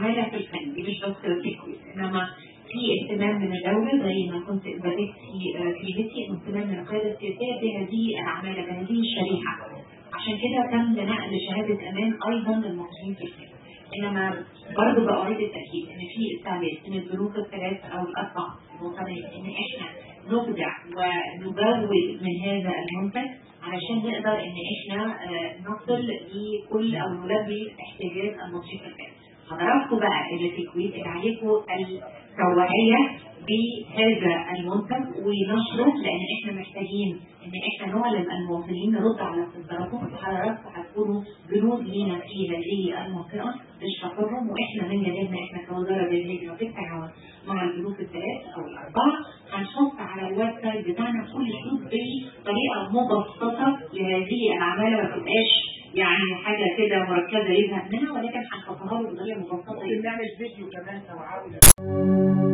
العماله في الفن دي مش بس تكوين انما في اهتمام من الدوله زي ما كنت بدات في كلمتي اهتمام من القياده السياسيه بهذه العماله بهذه الشريحه عشان كده تم نقل شهاده امان ايضا للمصريين في الفن انما برضه بأريد التاكيد ان في استعداد من البنوك الثلاث او الاربع الوطنيه ان احنا نبدع ونجود من هذا المنتج علشان نقدر ان احنا نصل لكل او نلبي احتياجات المصريين في الفن. حضراتكم بقى اللي في الكويت اللي عليكم التوعيه بهذا المنتج ونشره لان احنا محتاجين ان احنا نعلم المواطنين نرد على استفساراتهم وحضراتكم هتكونوا جنود لينا في هذه المنطقه نشرحهم واحنا من جانبنا احنا كوزاره بالهجره بالتعاون مع البنوك الثلاث او الاربعه هنحط على الويب سايت بتاعنا كل شروط بطريقه مبسطه لهذه العماله ما تبقاش يعني حاجه كده مركزه يزهق منها ولكن هنحطها له بطريقه مبسطه ممكن نعمل فيديو كمان توعوي